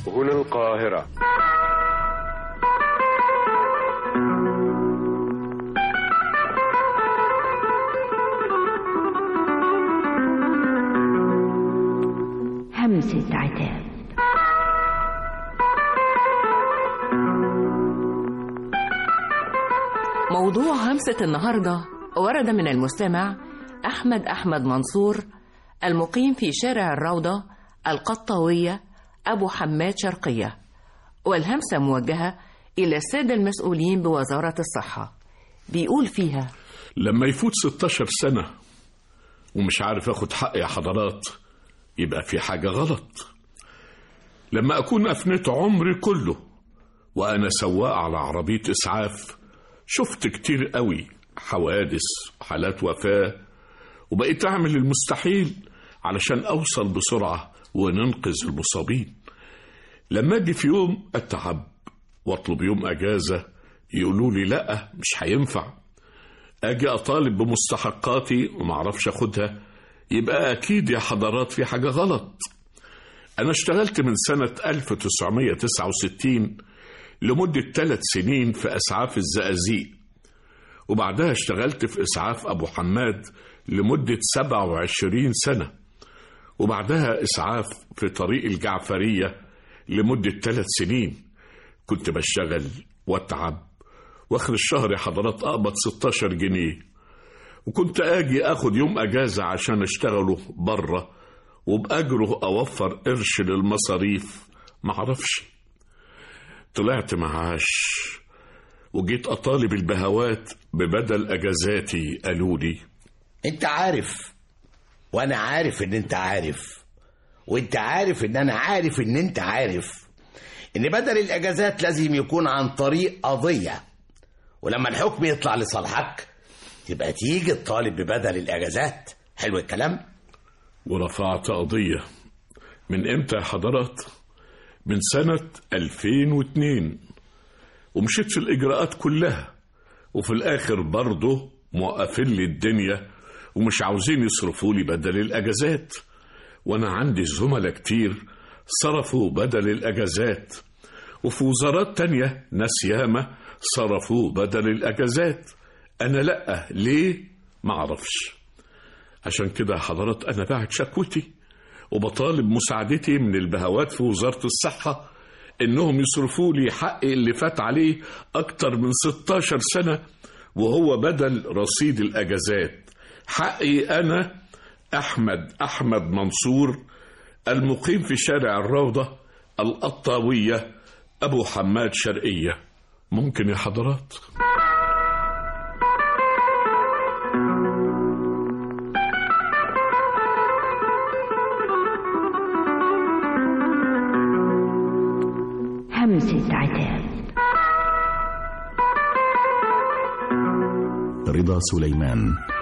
هنا القاهرة همسة عتاب موضوع همسة النهاردة ورد من المستمع أحمد أحمد منصور المقيم في شارع الروضة القطاوية أبو حماد شرقية والهمسة موجهة إلى السادة المسؤولين بوزارة الصحة بيقول فيها لما يفوت 16 سنة ومش عارف اخد حقي يا حضرات يبقى في حاجة غلط لما أكون أفنيت عمري كله وأنا سواق على عربية إسعاف شفت كتير قوي حوادث وحالات وفاة وبقيت أعمل المستحيل علشان أوصل بسرعة وننقذ المصابين لما أجي في يوم أتعب وأطلب يوم أجازة يقولوا لي لأ مش هينفع أجي أطالب بمستحقاتي ومعرفش أخدها يبقى أكيد يا حضرات في حاجة غلط أنا اشتغلت من سنة 1969 لمدة ثلاث سنين في إسعاف الزقازيق وبعدها اشتغلت في إسعاف أبو حماد لمدة 27 سنة وبعدها إسعاف في طريق الجعفرية لمدة ثلاث سنين كنت بشتغل واتعب واخر الشهر يا حضرات اقبض 16 جنيه وكنت اجي اخد يوم اجازه عشان اشتغله بره وباجره اوفر قرش للمصاريف معرفش طلعت معاش وجيت اطالب البهوات ببدل اجازاتي قالوا لي انت عارف وانا عارف ان انت عارف وانت عارف ان انا عارف ان انت عارف ان بدل الاجازات لازم يكون عن طريق قضيه ولما الحكم يطلع لصالحك تبقى تيجي تطالب ببدل الاجازات حلو الكلام ورفعت قضيه من امتى يا حضرات من سنه 2002 ومشيت في الاجراءات كلها وفي الاخر برضه موقفين لي الدنيا ومش عاوزين يصرفوا لي بدل الاجازات وانا عندي زملاء كتير صرفوا بدل الاجازات وفي وزارات تانية ناس ياما صرفوا بدل الاجازات انا لا ليه معرفش عشان كده يا حضرات انا باعت شكوتي وبطالب مساعدتي من البهوات في وزارة الصحة انهم يصرفوا لي حقي اللي فات عليه اكتر من 16 سنة وهو بدل رصيد الاجازات حقي انا احمد احمد منصور المقيم في شارع الروضة القطاوية ابو حماد شرقية ممكن يا حضرات همسة عتاب رضا سليمان